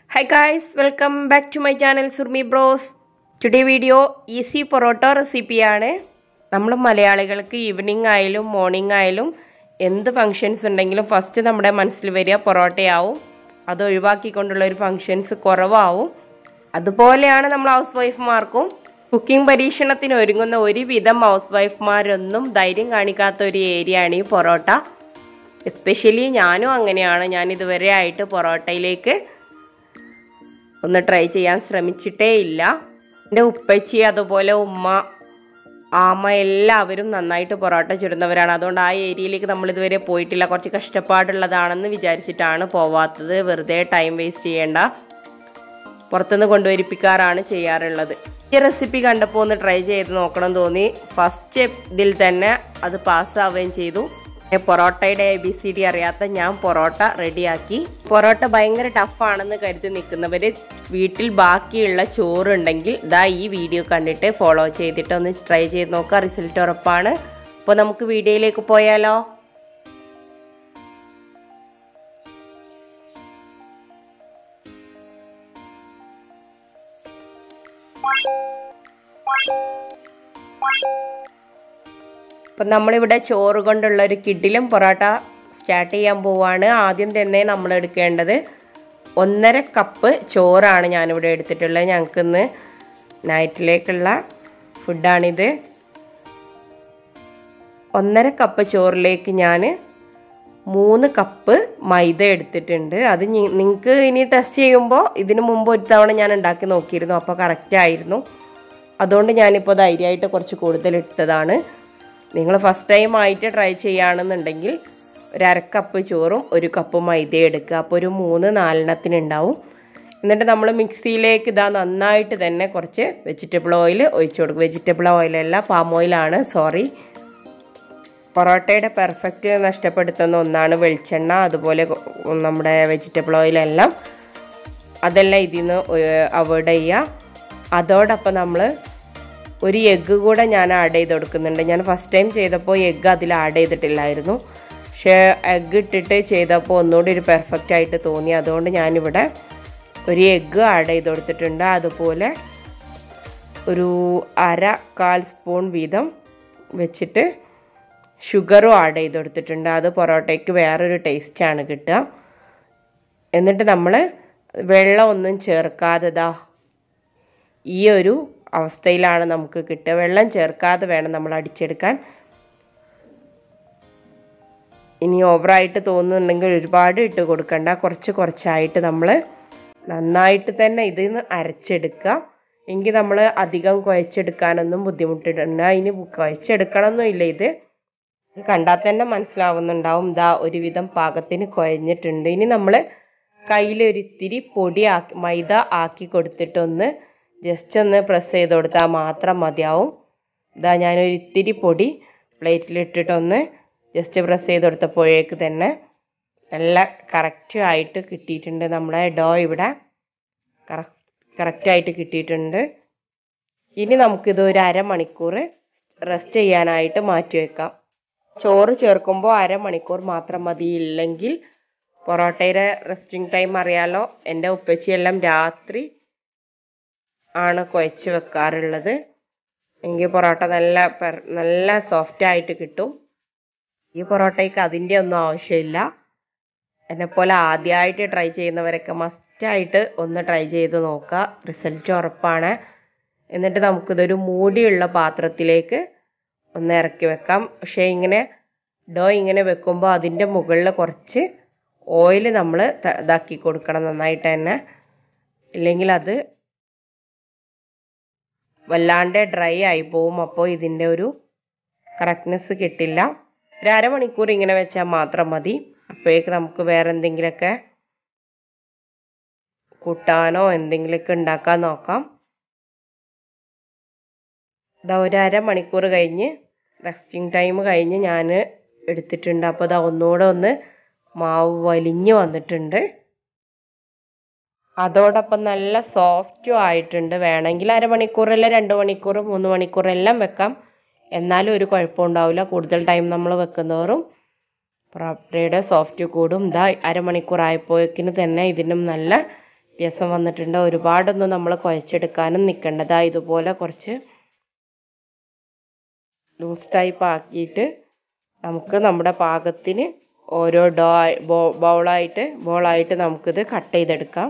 Hi guys, welcome back to my channel Surmi Bros. Today video easy porotta റെസിപ്പിയാണ് നമ്മൾ മലയാളികൾക്ക് evening ആയാലും morning ആയാലും എന്ത് ഫങ്ഷൻസ് ഉണ്ടെങ്കിലും ഫസ്റ്റ് നമ്മുടെ മനസ്സിൽ വരിക പൊറോട്ടയാവും അത് ഒഴിവാക്കിക്കൊണ്ടുള്ള ഒരു ഫങ്ഷൻസ് കുറവാവും അതുപോലെയാണ് നമ്മൾ ഹൗസ് വൈഫ്മാർക്കും കുക്കിംഗ് പരീക്ഷണത്തിന് ഒരുങ്ങുന്ന ഒരുവിധം ഹൗസ് വൈഫ്മാരൊന്നും ധൈര്യം കാണിക്കാത്ത ഒരു ഏരിയയാണ് ഈ പൊറോട്ട എസ്പെഷ്യലി ഞാനും അങ്ങനെയാണ് ഞാൻ ഇതുവരെ ആയിട്ട് പൊറോട്ടയിലേക്ക് ഒന്ന് ട്രൈ ചെയ്യാൻ ശ്രമിച്ചിട്ടേ ഇല്ല എൻ്റെ ഉപ്പച്ചി അതുപോലെ ഉമ്മ ആമ്മ എല്ലാവരും നന്നായിട്ട് പൊറോട്ട ചുടുന്നവരാണ് അതുകൊണ്ട് ആ ഏരിയയിലേക്ക് നമ്മൾ ഇതുവരെ പോയിട്ടില്ല കുറച്ച് കഷ്ടപ്പാടുള്ളതാണെന്ന് വിചാരിച്ചിട്ടാണ് പോവാത്തത് വെറുതെ ടൈം വേസ്റ്റ് ചെയ്യേണ്ട പുറത്തുനിന്ന് കൊണ്ടുവരിപ്പിക്കാറാണ് ചെയ്യാറുള്ളത് ഈ റെസിപ്പി കണ്ടപ്പോൾ ഒന്ന് ട്രൈ ചെയ്ത് നോക്കണം തോന്നി ഫസ്റ്റ് ഇതിൽ തന്നെ അത് പാസ്സാവുകയും ചെയ്തു പൊറോട്ടയുടെ എ ബി സി ഡി അറിയാത്ത ഞാൻ പൊറോട്ട റെഡിയാക്കി പൊറോട്ട ഭയങ്കര ടഫാണെന്ന് കരുതി നിൽക്കുന്നവർ വീട്ടിൽ ബാക്കിയുള്ള ചോറുണ്ടെങ്കിൽ ഇതാ ഈ വീഡിയോ കണ്ടിട്ട് ഫോളോ ചെയ്തിട്ട് ഒന്ന് ട്രൈ ചെയ്ത് നോക്കുക റിസൾട്ട് ഉറപ്പാണ് അപ്പോൾ നമുക്ക് വീഡിയോയിലേക്ക് പോയാലോ അപ്പം നമ്മളിവിടെ ചോറ് കൊണ്ടുള്ള ഒരു കിഡിലും പൊറോട്ട സ്റ്റാർട്ട് ചെയ്യാൻ പോവാണ് ആദ്യം തന്നെ നമ്മൾ എടുക്കേണ്ടത് ഒന്നര കപ്പ് ചോറാണ് ഞാനിവിടെ എടുത്തിട്ടുള്ളത് ഞങ്ങൾക്കിന്ന് നൈറ്റിലേക്കുള്ള ഫുഡാണിത് ഒന്നര കപ്പ് ചോറിലേക്ക് ഞാൻ മൂന്ന് കപ്പ് മൈദ എടുത്തിട്ടുണ്ട് അത് നിങ്ങൾക്ക് ഇനി ടെസ്റ്റ് ചെയ്യുമ്പോൾ ഇതിനു മുമ്പ് ഒരു തവണ ഞാൻ ഉണ്ടാക്കി നോക്കിയിരുന്നു അപ്പോൾ കറക്റ്റ് ആയിരുന്നു അതുകൊണ്ട് ഞാനിപ്പോൾ ധൈര്യമായിട്ട് കുറച്ച് കൂടുതൽ ഇട്ടതാണ് നിങ്ങൾ ഫസ്റ്റ് ടൈം ആയിട്ട് ട്രൈ ചെയ്യുകയാണെന്നുണ്ടെങ്കിൽ ഒരു അരക്കപ്പ് ചോറും ഒരു കപ്പ് മൈദ എടുക്കുക അപ്പോൾ ഒരു മൂന്ന് നാലെണ്ണത്തിന് ഉണ്ടാവും എന്നിട്ട് നമ്മൾ മിക്സിയിലേക്ക് ഇതാ നന്നായിട്ട് തന്നെ കുറച്ച് വെജിറ്റബിൾ ഓയിൽ ഒഴിച്ചു കൊടുക്കും വെജിറ്റബിൾ ഓയിലല്ല പാം ഓയിലാണ് സോറി പൊറോട്ടയുടെ പെർഫെക്റ്റ് നഷ്ടപ്പെടുത്തുന്ന ഒന്നാണ് വെളിച്ചെണ്ണ അതുപോലെ നമ്മുടെ വെജിറ്റബിൾ ഓയിലെല്ലാം അതെല്ലാം ഇതിൽ നിന്ന് അവോയ്ഡ് ചെയ്യുക അതോടൊപ്പം നമ്മൾ ഒരു എഗ്ഗ് കൂടെ ഞാൻ ആഡ് ചെയ്ത് കൊടുക്കുന്നുണ്ട് ഞാൻ ഫസ്റ്റ് ടൈം ചെയ്തപ്പോൾ എഗ്ഗ് അതിൽ ആഡ് ചെയ്തിട്ടില്ലായിരുന്നു പക്ഷേ എഗ്ഗ് ഇട്ടിട്ട് ചെയ്തപ്പോൾ ഒന്നുകൂടി ഒരു പെർഫെക്റ്റ് ആയിട്ട് തോന്നി അതുകൊണ്ട് ഞാനിവിടെ ഒരു എഗ്ഗ് ആഡ് ചെയ്ത് കൊടുത്തിട്ടുണ്ട് അതുപോലെ ഒരു അര കാൽ സ്പൂൺ വീതം വെച്ചിട്ട് ഷുഗറും ആഡ് ചെയ്ത് കൊടുത്തിട്ടുണ്ട് അത് പൊറോട്ടയ്ക്ക് വേറൊരു ടേസ്റ്റാണ് കിട്ടുക എന്നിട്ട് നമ്മൾ വെള്ളം ഒന്നും ചേർക്കാതെ ദാ ഈ ഒരു അവസ്ഥയിലാണ് നമുക്ക് കിട്ടുക വെള്ളം ചേർക്കാതെ വേണം നമ്മൾ അടിച്ചെടുക്കാൻ ഇനി ഓവറായിട്ട് തോന്നുന്നുണ്ടെങ്കിൽ ഒരുപാട് ഇട്ട് കൊടുക്കണ്ട കുറച്ച് കുറച്ചായിട്ട് നമ്മൾ നന്നായിട്ട് തന്നെ ഇതിൽ നിന്ന് അരച്ചെടുക്കുക എങ്കിൽ നമ്മൾ അധികം കുഴച്ചെടുക്കാനൊന്നും ബുദ്ധിമുട്ടിടണ്ട ഇനി കുഴച്ചെടുക്കണമെന്നില്ല ഇത് കണ്ടാൽ തന്നെ മനസ്സിലാവുന്നുണ്ടാവും ഇതാ ഒരുവിധം പാകത്തിന് കുഴഞ്ഞിട്ടുണ്ട് ഇനി നമ്മൾ കയ്യിലൊരിത്തിരി പൊടി ആക്കി മൈദ ആക്കി കൊടുത്തിട്ടൊന്ന് ജസ്റ്റ് ഒന്ന് പ്രസ് ചെയ്ത് കൊടുത്താൽ മാത്രം മതിയാവും ഇതാ ഞാനൊരു ഇത്തിരി പൊടി പ്ലേറ്റിലിട്ടിട്ടൊന്ന് ജസ്റ്റ് പ്രസ് ചെയ്ത് കൊടുത്തപ്പോഴേക്ക് തന്നെ നല്ല കറക്റ്റ് ആയിട്ട് കിട്ടിയിട്ടുണ്ട് നമ്മളെ ഡോ ഇവിടെ കറക്റ്റായിട്ട് കിട്ടിയിട്ടുണ്ട് ഇനി നമുക്കിത് ഒരു അരമണിക്കൂർ റെസ്റ്റ് ചെയ്യാനായിട്ട് മാറ്റി വെക്കാം ചോറ് ചേർക്കുമ്പോൾ അരമണിക്കൂർ മാത്രം മതി ഇല്ലെങ്കിൽ പൊറോട്ടയുടെ റെസ്റ്റിംഗ് ടൈം അറിയാലോ എൻ്റെ ഉപ്പച്ചിയെല്ലാം രാത്രി ആണ് കുഴച്ച് വെക്കാറുള്ളത് എങ്കിൽ പൊറോട്ട നല്ല നല്ല സോഫ്റ്റ് ആയിട്ട് കിട്ടും ഈ പൊറോട്ടയ്ക്ക് അതിൻ്റെ ഒന്നും ആവശ്യമില്ല എന്നെപ്പോലെ ആദ്യമായിട്ട് ട്രൈ ചെയ്യുന്നവരൊക്കെ മസ്റ്റായിട്ട് ഒന്ന് ട്രൈ ചെയ്ത് നോക്കുക റിസൾട്ട് ഉറപ്പാണ് എന്നിട്ട് നമുക്കിതൊരു മൂടിയുള്ള പാത്രത്തിലേക്ക് ഒന്ന് ഇറക്കി വെക്കാം പക്ഷേ ഇങ്ങനെ ഡോ ഇങ്ങനെ വെക്കുമ്പോൾ അതിൻ്റെ മുകളിൽ കുറച്ച് ഓയിൽ നമ്മൾ ഇതാക്കി കൊടുക്കണം നന്നായിട്ട് തന്നെ ഇല്ലെങ്കിൽ അത് വല്ലാണ്ട് ഡ്രൈ ആയി പോവും അപ്പോൾ ഇതിൻ്റെ ഒരു കറക്റ്റ്നെസ് കിട്ടില്ല ഒരു അരമണിക്കൂർ ഇങ്ങനെ വെച്ചാൽ മാത്രം മതി അപ്പോഴേക്ക് നമുക്ക് വേറെ എന്തെങ്കിലുമൊക്കെ കൂട്ടാനോ എന്തെങ്കിലുമൊക്കെ ഉണ്ടാക്കാൻ നോക്കാം ഇതാ ഒരു അരമണിക്കൂർ കഴിഞ്ഞ് റെസ്റ്റിംഗ് ടൈം കഴിഞ്ഞ് ഞാൻ എടുത്തിട്ടുണ്ട് അപ്പോൾ ഇതാ ഒന്നുകൂടെ ഒന്ന് മാവ് വലിഞ്ഞു വന്നിട്ടുണ്ട് അതോടൊപ്പം നല്ല സോഫ്റ്റും ആയിട്ടുണ്ട് വേണമെങ്കിൽ അരമണിക്കൂറല്ല രണ്ട് മണിക്കൂർ മൂന്ന് മണിക്കൂർ എല്ലാം വെക്കാം എന്നാലും ഒരു കുഴപ്പമുണ്ടാവില്ല കൂടുതൽ ടൈം നമ്മൾ വെക്കുന്നവരും പൊറോട്ടയുടെ സോഫ്റ്റ് കൂടും ഇതാ അരമണിക്കൂർ ആയപ്പോഴേക്കിന് തന്നെ ഇതിനും നല്ല വ്യത്യാസം വന്നിട്ടുണ്ട് ഒരുപാടൊന്നും നമ്മൾ കുഴച്ചെടുക്കാനും നിൽക്കേണ്ടതാ ഇതുപോലെ കുറച്ച് ലൂസ് ടൈപ്പ് ആക്കിയിട്ട് നമുക്ക് നമ്മുടെ പാകത്തിന് ഓരോ ഡോ ബൗളായിട്ട് ബോളായിട്ട് നമുക്കിത് കട്ട് ചെയ്തെടുക്കാം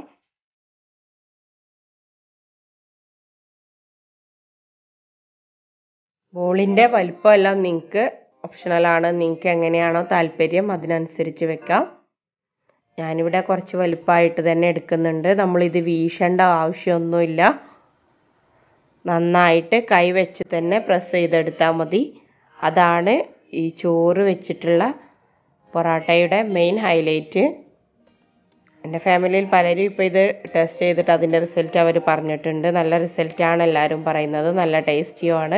ബോളിൻ്റെ വലിപ്പമെല്ലാം നിങ്ങൾക്ക് ഓപ്ഷണലാണ് നിങ്ങൾക്ക് എങ്ങനെയാണോ താല്പര്യം അതിനനുസരിച്ച് വെക്കാം ഞാനിവിടെ കുറച്ച് വലിപ്പമായിട്ട് തന്നെ എടുക്കുന്നുണ്ട് നമ്മളിത് വീശേണ്ട ആവശ്യമൊന്നുമില്ല നന്നായിട്ട് കൈ വെച്ച് തന്നെ പ്രസ് ചെയ്തെടുത്താൽ മതി അതാണ് ഈ ചോറ് വെച്ചിട്ടുള്ള പൊറാട്ടയുടെ മെയിൻ ഹൈലൈറ്റ് എൻ്റെ ഫാമിലിയിൽ പലരും ഇപ്പോൾ ഇത് ടെസ്റ്റ് ചെയ്തിട്ട് അതിൻ്റെ റിസൾട്ട് അവർ പറഞ്ഞിട്ടുണ്ട് നല്ല റിസൾട്ടാണ് എല്ലാവരും പറയുന്നത് നല്ല ടേസ്റ്റിയുമാണ്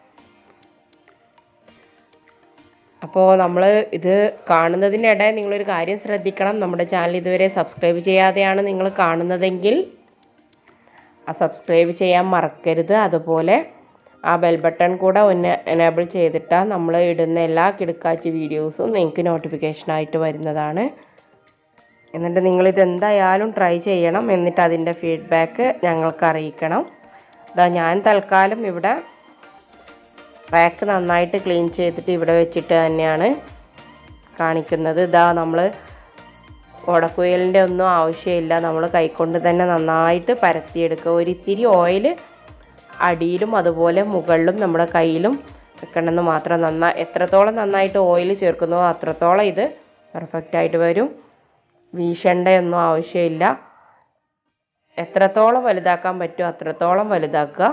അപ്പോൾ നമ്മൾ ഇത് കാണുന്നതിനിടെ നിങ്ങളൊരു കാര്യം ശ്രദ്ധിക്കണം നമ്മുടെ ചാനൽ ഇതുവരെ സബ്സ്ക്രൈബ് ചെയ്യാതെയാണ് നിങ്ങൾ കാണുന്നതെങ്കിൽ ആ സബ്സ്ക്രൈബ് ചെയ്യാൻ മറക്കരുത് അതുപോലെ ആ ബെൽ ബട്ടൺ കൂടെ ഒന്ന് എനേബിൾ ചെയ്തിട്ടാൽ നമ്മൾ ഇടുന്ന എല്ലാ കിടക്കാച്ചി വീഡിയോസും നിങ്ങൾക്ക് നോട്ടിഫിക്കേഷനായിട്ട് വരുന്നതാണ് എന്നിട്ട് നിങ്ങളിത് എന്തായാലും ട്രൈ ചെയ്യണം എന്നിട്ട് അതിൻ്റെ ഫീഡ്ബാക്ക് ഞങ്ങൾക്ക് അറിയിക്കണം ഇതാ ഞാൻ തൽക്കാലം ഇവിടെ റാക്ക് നന്നായിട്ട് ക്ലീൻ ചെയ്തിട്ട് ഇവിടെ വെച്ചിട്ട് തന്നെയാണ് കാണിക്കുന്നത് ഇതാ നമ്മൾ ഓടക്കുയലിൻ്റെ ഒന്നും ആവശ്യമില്ല നമ്മൾ കൈകൊണ്ട് തന്നെ നന്നായിട്ട് പരത്തിയെടുക്കുക ഒരിത്തിരി ഓയിൽ അടിയിലും അതുപോലെ മുകളിലും നമ്മുടെ കയ്യിലും വെക്കണമെന്ന് മാത്രം നന്നായി എത്രത്തോളം നന്നായിട്ട് ഓയിൽ ചേർക്കുന്നോ അത്രത്തോളം ഇത് പെർഫെക്റ്റ് ആയിട്ട് വരും വീശേണ്ടയൊന്നും ആവശ്യമില്ല എത്രത്തോളം വലുതാക്കാൻ പറ്റുമോ അത്രത്തോളം വലുതാക്കുക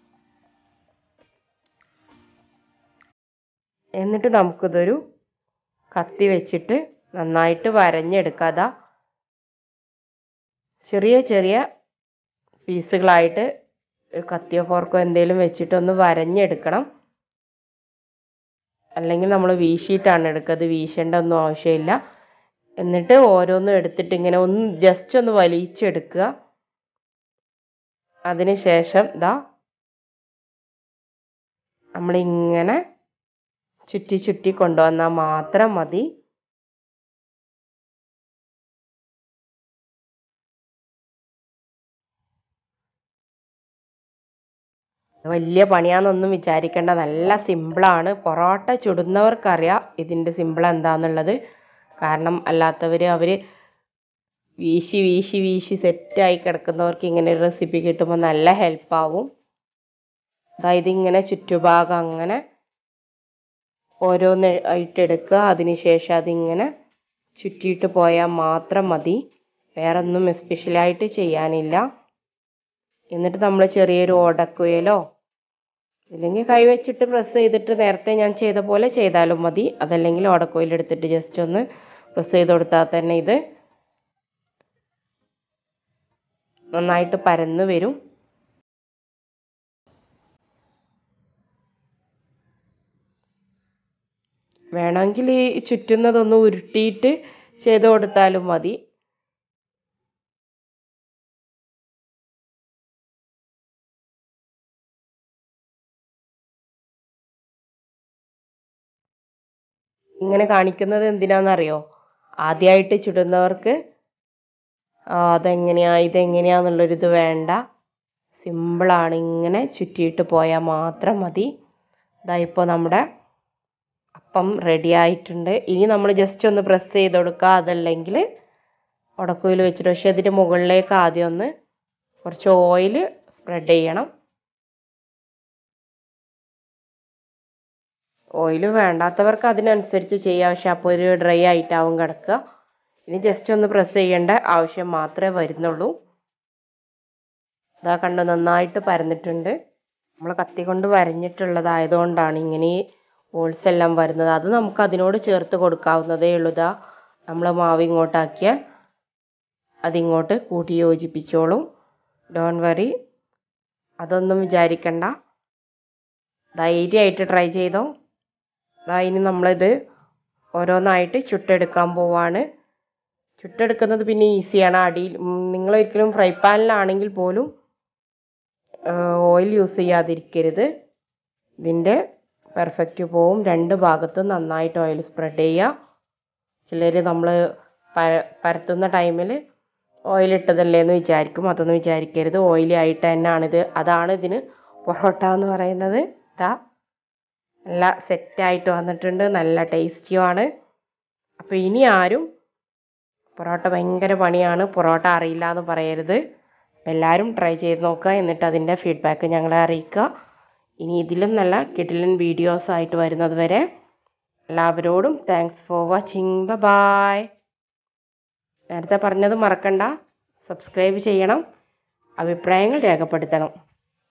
എന്നിട്ട് നമുക്കിതൊരു കത്തി വെച്ചിട്ട് നന്നായിട്ട് വരഞ്ഞെടുക്കാതെ ചെറിയ ചെറിയ പീസുകളായിട്ട് ഒരു കത്തിയോ ഫോർക്കോ എന്തെങ്കിലും വെച്ചിട്ട് ഒന്ന് വരഞ്ഞെടുക്കണം അല്ലെങ്കിൽ നമ്മൾ വീശിയിട്ടാണ് എടുക്കുക അത് വീശേണ്ട ഒന്നും ആവശ്യമില്ല എന്നിട്ട് ഓരോന്നും എടുത്തിട്ട് ഇങ്ങനെ ഒന്ന് ജസ്റ്റ് ഒന്ന് വലിച്ചെടുക്കുക അതിന് ശേഷം ഇതാ നമ്മളിങ്ങനെ ചുറ്റി ചുറ്റി കൊണ്ടുവന്നാൽ മാത്രം മതി വലിയ പണിയാന്നൊന്നും വിചാരിക്കേണ്ട നല്ല സിമ്പിളാണ് പൊറോട്ട ചുടുന്നവർക്കറിയാം ഇതിൻ്റെ സിമ്പിൾ എന്താണെന്നുള്ളത് കാരണം അല്ലാത്തവർ അവർ വീശി വീശി വീശി സെറ്റായി കിടക്കുന്നവർക്ക് ഇങ്ങനെ ഒരു റെസിപ്പി കിട്ടുമ്പോൾ നല്ല ഹെൽപ്പാവും അതായത് ഇങ്ങനെ ചുറ്റുഭാഗം അങ്ങനെ ഓരോന്ന് ആയിട്ട് എടുക്കുക അതിനുശേഷം അതിങ്ങനെ ചുറ്റിയിട്ട് പോയാൽ മാത്രം മതി വേറെ ഒന്നും സ്പെഷ്യലായിട്ട് ചെയ്യാനില്ല എന്നിട്ട് നമ്മൾ ചെറിയൊരു ഓടക്കുയലോ ഇല്ലെങ്കിൽ കൈ വെച്ചിട്ട് പ്രസ് ചെയ്തിട്ട് നേരത്തെ ഞാൻ ചെയ്ത പോലെ ചെയ്താലും മതി അതല്ലെങ്കിൽ ഓടക്കുയിൽ എടുത്തിട്ട് ജസ്റ്റ് ഒന്ന് പ്രസ് ചെയ്ത് കൊടുത്താൽ തന്നെ ഇത് നന്നായിട്ട് പരന്ന് വരും വേണമെങ്കിൽ ഈ ചുറ്റുന്നതൊന്ന് ഉരുട്ടിയിട്ട് ചെയ്ത് കൊടുത്താലും മതി ഇങ്ങനെ കാണിക്കുന്നത് എന്തിനാണെന്നറിയോ ആദ്യമായിട്ട് ചുടുന്നവർക്ക് അതെങ്ങനെയാ ഇതെങ്ങനെയാന്നുള്ളൊരിത് വേണ്ട സിമ്പിളാണ് ഇങ്ങനെ ചുറ്റിയിട്ട് പോയാൽ മാത്രം മതി ഇതാ ഇപ്പോൾ നമ്മുടെ അപ്പം റെഡി ആയിട്ടുണ്ട് ഇനി നമ്മൾ ജസ്റ്റ് ഒന്ന് പ്രസ് ചെയ്ത് കൊടുക്കുക അതല്ലെങ്കിൽ ഉടക്കുയിൽ വെച്ചിട്ട് പക്ഷേ അതിൻ്റെ മുകളിലേക്ക് ആദ്യം ഒന്ന് കുറച്ച് ഓയിൽ സ്പ്രെഡ് ചെയ്യണം ഓയിൽ വേണ്ടാത്തവർക്ക് അതിനനുസരിച്ച് ചെയ്യാം പക്ഷെ അപ്പോൾ ഒരു ഡ്രൈ ആയിട്ടാവും കിടക്കുക ഇനി ജസ്റ്റ് ഒന്ന് പ്രസ് ചെയ്യേണ്ട ആവശ്യം മാത്രമേ വരുന്നുള്ളൂ ഇതാ കണ്ടു നന്നായിട്ട് പരന്നിട്ടുണ്ട് നമ്മൾ കത്തി കൊണ്ട് വരഞ്ഞിട്ടുള്ളതായതുകൊണ്ടാണ് ഇങ്ങനെ ഈ ഹോൾസ് എല്ലാം വരുന്നത് അത് നമുക്ക് അതിനോട് ചേർത്ത് കൊടുക്കാവുന്നതേ ഉള്ളൂ ഇതാ നമ്മൾ മാവ് ഇങ്ങോട്ടാക്കിയാൽ അതിങ്ങോട്ട് കൂട്ടി യോജിപ്പിച്ചോളും ഡോൺ വറി അതൊന്നും വിചാരിക്കണ്ട ധൈര്യമായിട്ട് ട്രൈ ചെയ്തോ ദാ ഇനി നമ്മളിത് ഓരോന്നായിട്ട് ചുട്ടെടുക്കാൻ പോവാണ് ചുട്ടെടുക്കുന്നത് പിന്നെ ഈസിയാണ് അടിയിൽ നിങ്ങൾ ഒരിക്കലും ഫ്രൈ പാനിലാണെങ്കിൽ പോലും ഓയിൽ യൂസ് ചെയ്യാതിരിക്കരുത് ഇതിൻ്റെ പെർഫെക്റ്റ് പോവും രണ്ട് ഭാഗത്തും നന്നായിട്ട് ഓയിൽ സ്പ്രെഡ് ചെയ്യുക ചിലർ നമ്മൾ പരത്തുന്ന ടൈമിൽ ഓയിലിട്ടതല്ലേ എന്ന് വിചാരിക്കും അതൊന്നും വിചാരിക്കരുത് ഓയിലി ആയിട്ട് തന്നെയാണിത് അതാണ് ഇതിന് പൊറോട്ട എന്ന് പറയുന്നത് ഇതാ നല്ല സെറ്റായിട്ട് വന്നിട്ടുണ്ട് നല്ല ടേസ്റ്റിയുമാണ് അപ്പോൾ ഇനി ആരും പൊറോട്ട ഭയങ്കര പണിയാണ് പൊറോട്ട അറിയില്ല എന്ന് പറയരുത് എല്ലാവരും ട്രൈ ചെയ്ത് നോക്കുക എന്നിട്ട് അതിൻ്റെ ഫീഡ്ബാക്ക് ഞങ്ങളെ അറിയിക്കുക ഇനി ഇതിലും നല്ല കിടിലൻ വീഡിയോസ് ആയിട്ട് വരുന്നത് വരെ എല്ലാവരോടും താങ്ക്സ് ഫോർ വാച്ചിങ് ബ ബായ് നേരത്തെ പറഞ്ഞത് മറക്കണ്ട സബ്സ്ക്രൈബ് ചെയ്യണം അഭിപ്രായങ്ങൾ രേഖപ്പെടുത്തണം